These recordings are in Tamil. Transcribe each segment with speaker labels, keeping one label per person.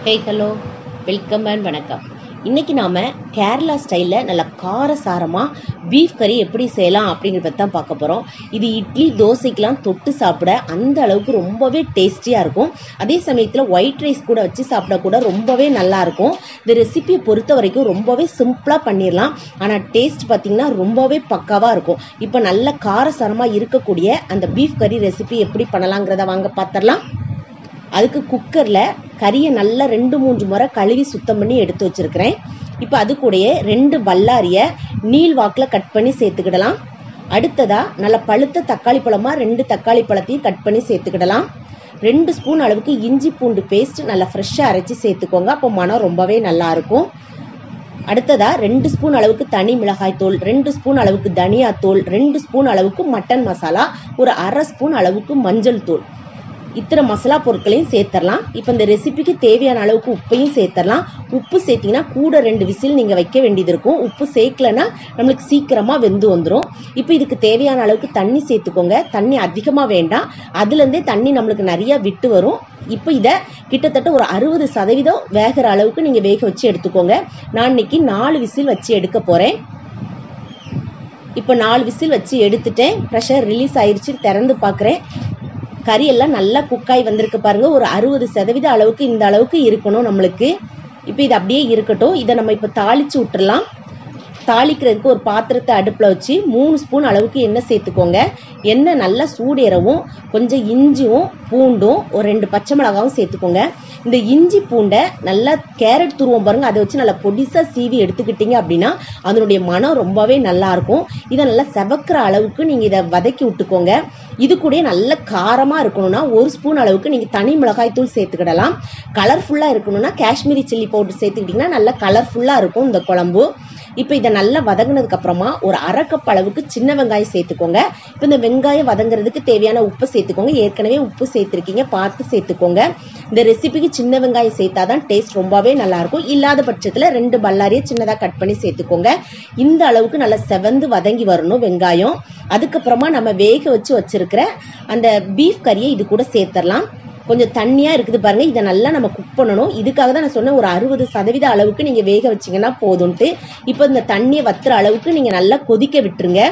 Speaker 1: ஹே ஹலோ வெல்கம் அண்ட் வணக்கம் இன்னைக்கு நாம கேரளா ஸ்டைலில் நல்ல காரசாரமாக பீஃப் கறி எப்படி செய்யலாம் அப்படிங்கிறத தான் பார்க்க போகிறோம் இது இட்லி தோசைக்கெலாம் தொட்டு சாப்பிட அந்த அளவுக்கு ரொம்பவே டேஸ்டியாக இருக்கும் அதே சமயத்தில் ஒயிட் ரைஸ் கூட வச்சு சாப்பிட கூட ரொம்பவே நல்லா இருக்கும் இந்த ரெசிபியை பொறுத்த வரைக்கும் ரொம்பவே சிம்பிளாக பண்ணிடலாம் ஆனால் டேஸ்ட் பார்த்தீங்கன்னா ரொம்பவே பக்காவாக இருக்கும் இப்போ நல்ல காரசாரமாக இருக்கக்கூடிய அந்த பீஃப் கறி ரெசிபி எப்படி பண்ணலாங்கிறத வாங்க பார்த்துடலாம் அதுக்கு குக்கரில் கறியை நல்லா ரெண்டு மூன்று முறை கழுவி சுத்தம் பண்ணி எடுத்து வச்சிருக்கிறேன் இப்போ அது கூடயே ரெண்டு பல்லாரியை நீள் வாக்கில் கட் பண்ணி சேர்த்துக்கிடலாம் அடுத்ததா நல்ல பழுத்த தக்காளி பழமா ரெண்டு தக்காளி பழத்தையும் கட் பண்ணி சேர்த்துக்கிடலாம் ரெண்டு ஸ்பூன் அளவுக்கு இஞ்சி பூண்டு பேஸ்ட் நல்லா ஃப்ரெஷ்ஷாக அரைச்சி சேர்த்துக்கோங்க அப்போ மனம் ரொம்பவே நல்லா இருக்கும் அடுத்ததா ரெண்டு ஸ்பூன் அளவுக்கு தனி மிளகாய் தூள் ரெண்டு ஸ்பூன் அளவுக்கு தனியா தூள் ரெண்டு ஸ்பூன் அளவுக்கு மட்டன் மசாலா ஒரு அரை ஸ்பூன் அளவுக்கு மஞ்சள் தூள் இத்தனை மசாலா பொருட்களையும் சேர்த்துடலாம் இப்போ இந்த ரெசிபிக்கு தேவையான அளவுக்கு உப்பையும் சேர்த்துடலாம் உப்பு சேர்த்தீங்கன்னா கூட ரெண்டு விசில் நீங்கள் வைக்க வேண்டியது இருக்கும் உப்பு சேர்க்கலன்னா நம்மளுக்கு சீக்கிரமாக வெந்து வந்துடும் இப்போ இதுக்கு தேவையான அளவுக்கு தண்ணி சேர்த்துக்கோங்க தண்ணி அதிகமாக வேண்டாம் அதுலேருந்தே தண்ணி நம்மளுக்கு நிறையா விட்டு வரும் இப்போ இதை கிட்டத்தட்ட ஒரு அறுபது சதவீதம் வேகிற அளவுக்கு நீங்கள் வேக வச்சு எடுத்துக்கோங்க நான் இன்னைக்கு நாலு விசில் வச்சு எடுக்க போகிறேன் இப்போ நாலு விசில் வச்சு எடுத்துட்டேன் ப்ரெஷர் ரிலீஸ் ஆயிருச்சு திறந்து பார்க்குறேன் கறி எல்லாம் நல்லா குக்காய் வந்திருக்கு பாருங்க ஒரு அறுபது சதவீத அளவுக்கு இந்த அளவுக்கு இருக்கணும் நம்மளுக்கு இப்போ இது அப்படியே இருக்கட்டும் இதை நம்ம இப்போ தாளிச்சு விட்டுறலாம் தாளிக்கிறதுக்கு ஒரு பாத்திரத்தை அடுப்பில் வச்சு மூணு ஸ்பூன் அளவுக்கு எண்ணெய் சேர்த்துக்கோங்க எண்ணெய் நல்லா சூடேறவும் கொஞ்சம் இஞ்சியும் பூண்டும் ஒரு ரெண்டு பச்சை மிளகாவும் சேர்த்துக்கோங்க இந்த இஞ்சி பூண்டை நல்லா கேரட் துருவம் பாருங்க அதை வச்சு நல்லா பொடிசா சீவி எடுத்துக்கிட்டீங்க அப்படின்னா அதனுடைய மனம் ரொம்பவே நல்லா இருக்கும் இதை நல்லா செவக்கிற அளவுக்கு நீங்க இதை வதக்கி விட்டுக்கோங்க இது கூட நல்ல காரமா இருக்கணும்னா ஒரு ஸ்பூன் அளவுக்கு நீங்க தனி மிளகாய் தூள் சேர்த்துக்கிடலாம் கலர்ஃபுல்லா இருக்கணும்னா காஷ்மீரி சில்லி பவுடர் சேர்த்துக்கிட்டீங்கன்னா நல்லா கலர்ஃபுல்லா இருக்கும் இந்த குழம்பு இப்போ இதை நல்லா வதங்கினதுக்கு அப்புறமா ஒரு அரை கப் அளவுக்கு சின்ன வெங்காயம் சேர்த்துக்கோங்க இப்போ இந்த வெங்காயம் வதங்குறதுக்கு தேவையான உப்பு சேர்த்துக்கோங்க ஏற்கனவே உப்பு சேர்த்துருக்கீங்க பார்த்து சேர்த்துக்கோங்க இந்த ரெசிபிக்கு சின்ன வெங்காயம் சேர்த்தாதான் டேஸ்ட் ரொம்பவே நல்லா இருக்கும் இல்லாத பட்சத்தில் ரெண்டு பல்லாரியை சின்னதாக கட் பண்ணி சேர்த்துக்கோங்க இந்த அளவுக்கு நல்லா செவந்து வதங்கி வரணும் வெங்காயம் அதுக்கப்புறமா நம்ம வேக வச்சு வச்சிருக்கிற அந்த பீஃப் கறியை இது கூட சேர்த்துடலாம் கொஞ்சம் தண்ணியா இருக்குது பாருங்க இதை நல்லா நம்ம குக் பண்ணணும் இதுக்காக தான் நான் சொன்னேன் ஒரு அறுபது சதவீத அளவுக்கு நீங்க வேக வச்சீங்கன்னா போதும்ட்டு இப்போ இந்த தண்ணியை வத்துற அளவுக்கு நீங்க நல்லா கொதிக்க விட்டுருங்க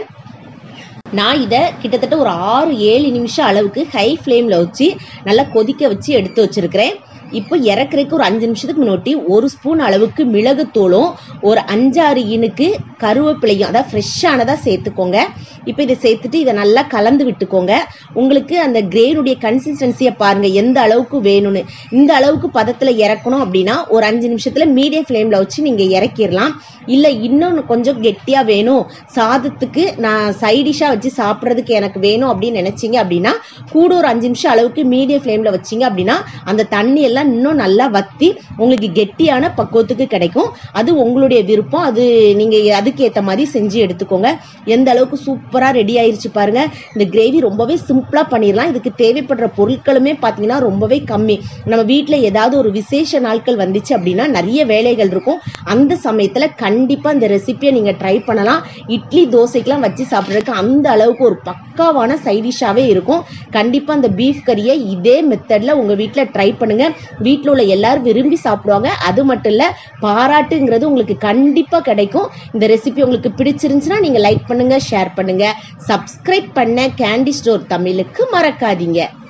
Speaker 1: நான் இதை கிட்டத்தட்ட ஒரு ஆறு ஏழு நிமிஷம் அளவுக்கு ஹை ஃப்ளேமில் வச்சு நல்லா கொதிக்க வச்சு எடுத்து வச்சிருக்கிறேன் இப்போ இறக்குறதுக்கு ஒரு அஞ்சு நிமிஷத்துக்கு முன்னாடி ஒரு ஸ்பூன் அளவுக்கு மிளகுத்தூளும் ஒரு அஞ்சாறு இனுக்கு கருவேப்பிலையும் அதாவது ஃப்ரெஷ்ஷானதாக சேர்த்துக்கோங்க இப்போ இதை சேர்த்துட்டு இதை நல்லா கலந்து விட்டுக்கோங்க உங்களுக்கு அந்த கிரேனுடைய கன்சிஸ்டன்சியை பாருங்கள் எந்த அளவுக்கு வேணும்னு இந்த அளவுக்கு பதத்தில் இறக்கணும் அப்படின்னா ஒரு அஞ்சு நிமிஷத்தில் மீடியம் ஃப்ளேமில் வச்சு நீங்கள் இறக்கிடலாம் இல்லை இன்னொன்று கொஞ்சம் கெட்டியாக வேணும் சாதத்துக்கு நான் சைடிஷாக வச்சு சாப்பிட்றதுக்கு எனக்கு வேணும் அப்படின்னு நினச்சிங்க அப்படின்னா கூட ஒரு அஞ்சு நிமிஷம் அளவுக்கு மீடியம் ஃப்ளேமில் வச்சிங்க அப்படின்னா அந்த தண்ணி எல்லாம் இன்னும் நல்லா வத்தி உங்களுக்கு கெட்டியான பக்குவத்துக்கு கிடைக்கும் அது உங்களுடைய விருப்பம் அது நீங்கள் அதுக்கு ஏற்ற மாதிரி செஞ்சு எடுத்துக்கோங்க எந்த அளவுக்கு சூப்பராக ரெடி ஆயிருச்சு பாருங்க இந்த கிரேவி ரொம்பவே சிம்பிளாக பண்ணிடலாம் இதுக்கு தேவைப்படுற பொருட்களுமே பார்த்தீங்கன்னா ரொம்பவே கம்மி நம்ம வீட்டில் ஏதாவது ஒரு விசேஷ நாட்கள் வந்துச்சு அப்படின்னா நிறைய வேலைகள் இருக்கும் அந்த சமயத்தில் கண்டிப்பாக இந்த ரெசிபியை நீங்கள் ட்ரை பண்ணலாம் இட்லி தோசைக்கெலாம் வச்சு சாப்பிட்றதுக்கு அந்த அளவுக்கு ஒரு பக்காவான சைடிஷாகவே இருக்கும் கண்டிப்பாக அந்த பீஃப் கறியை இதே மெத்தடில் உங்கள் வீட்டில் ட்ரை பண்ணுங்க வீட்டில் உள்ள எல்லாரும் விரும்பி சாப்பிடுவாங்க அது மட்டும் இல்லை பாராட்டுங்கிறது உங்களுக்கு கண்டிப்பாக கிடைக்கும் இந்த ரெசிபி உங்களுக்கு பிடிச்சிருந்துச்சுன்னா நீங்கள் லைக் பண்ணுங்க ஷேர் பண்ணுங்க சப்ஸ்கிரைப் பண்ண கேண்டி ஸ்டோர் தமிழுக்கு மறக்காதீங்க